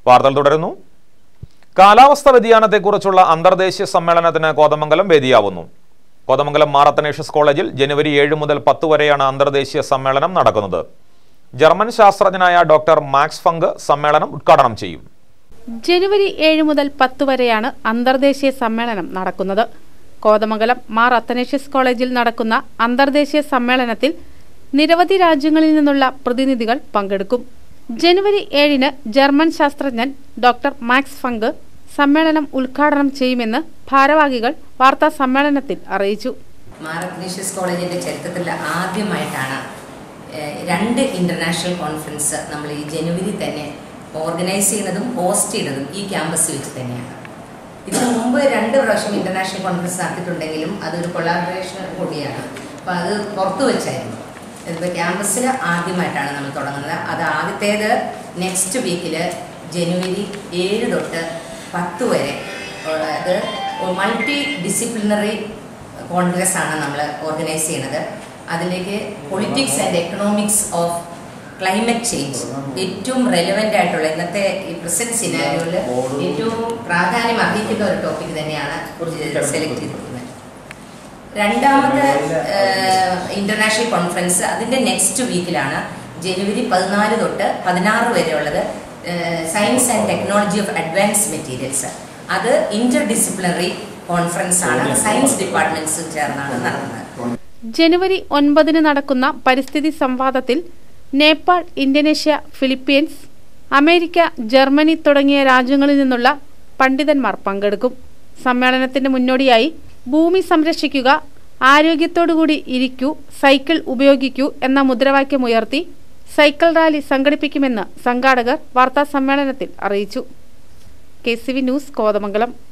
വാർത്തകൾ തുടരുന്നു കാലാവസ്ഥ വ്യതിയാനത്തെക്കുറിച്ചുള്ള അന്തർദേശീയ സമ്മേളനത്തിന് കോതമംഗലം വേദിയാവുന്നു കോതമംഗലം മാർ അത്തനേഷ്യസ് കോളേജിൽ ജനുവരി ഏഴ് മുതൽ പത്ത് വരെയാണ് അന്തർദേശീയ സമ്മേളനം നടക്കുന്നത് ജർമ്മൻ ശാസ്ത്രജ്ഞനായ ഡോക്ടർ മാക്സ് ഫങ്ക് സമ്മേളനം ഉദ്ഘാടനം ചെയ്യും ജനുവരി ഏഴ് മുതൽ പത്ത് വരെയാണ് അന്തർദേശീയ സമ്മേളനം നടക്കുന്നത് കോതമംഗലം മാർ അത്തനേഷ്യസ് കോളേജിൽ നടക്കുന്ന അന്തർദേശീയ സമ്മേളനത്തിൽ നിരവധി രാജ്യങ്ങളിൽ നിന്നുള്ള പ്രതിനിധികൾ പങ്കെടുക്കും ജനുവരി ഏഴിന് ജർമ്മൻ ശാസ്ത്രജ്ഞൻ ഡോക്ടർ മാക്സ് ഫങ്ക് സമ്മേളനം ഉദ്ഘാടനം ചെയ്യുമെന്ന് ഭാരവാഹികൾ വാർത്താ സമ്മേളനത്തിൽ അറിയിച്ചു മാറഗ്നീഷ്യസ് കോളേജിന്റെ ചരിത്രത്തിൽ ആദ്യമായിട്ടാണ് ഏഹ്, രണ്ട് ഇന്റർനാഷണൽ കോൺഫറൻസ് നമ്മൾ ഈ ജനുവരി തന്നെ ഓർഗനൈസ് ചെയ്യുന്നതും ഹോസ്റ്റ് ചെയ്യുന്നതും ഈ ക്യാമ്പസിൽ വെച്ച് തന്നെയാണ് ഇതിനു മുമ്പ് രണ്ട് പ്രാവശ്യം ഇന്റർനാഷണൽ കോൺഫറൻസ് നടത്തിയിട്ടുണ്ടെങ്കിലും അതൊരു കൊളാബറേഷൻ കൂടിയാണ് അപ്പോൾ അത് പുറത്തു വെച്ചായിരുന്നു ഇതിപ്പോൾ ക്യാമ്പസിൽ ആദ്യമായിട്ടാണ് നമ്മൾ തുടങ്ങുന്നത് അത് ആദ്യത്തേത് നെക്സ്റ്റ് വീക്കിൽ ജനുവരി ഏഴ് തൊട്ട് പത്ത് വരെ അത് മൾട്ടി ഡിസിപ്ലിനറി കോൺഗ്രസ് ആണ് നമ്മൾ ഓർഗനൈസ് ചെയ്യുന്നത് അതിലേക്ക് politics and economics of climate change ഏറ്റവും റെലവെന്റ് ആയിട്ടുള്ള ഇന്നത്തെ ഈ പ്രസന്റ് സിനാരിയോയിൽ ഏറ്റവും പ്രാധാന്യം അർഹിക്കുന്ന ഒരു ടോപ്പിക് തന്നെയാണ് സെലക്ട് ചെയ്തിരിക്കുന്നത് രണ്ടാമത്തെ ഇന്റർനാഷണൽ കോൺഫറൻസ് അതിന്റെ നെക്സ്റ്റ് വീക്കിലാണ് ജനുവരി പതിനാല് തൊട്ട് പതിനാറ് വരെ ഉള്ളത് science and technology of advance materials അത് ഇന്റർ ഡിസിപ്ലിനറി കോൺഫറൻസ് ആണ് സയൻസ് ഡിപ്പാർട്ട്മെന്റ്സ് ചേർന്നാണ് നടന്നത് ജനുവരി ഒൻപതിന് നടക്കുന്ന പരിസ്ഥിതി സംവാദത്തിൽ Nepal Indonesia Philippines America Germany തുടങ്ങിയ രാജ്യങ്ങളിൽ നിന്നുള്ള പണ്ഡിതന്മാർ പങ്കെടുക്കും സമ്മേളനത്തിന് മുന്നോടിയായി ഭൂമി സംരക്ഷിക്കുക ആരോഗ്യത്തോടുകൂടി ഇരിക്കൂ സൈക്കിൾ ഉപയോഗിക്കൂ എന്ന മുദ്രാവാക്യമുയർത്തി സൈക്കിൾ റാലി സംഘടിപ്പിക്കുമെന്ന് സംഘാടകർ വാർത്താ സമ്മേളനത്തിൽ അറിയിച്ചു K C V news Kothamangalam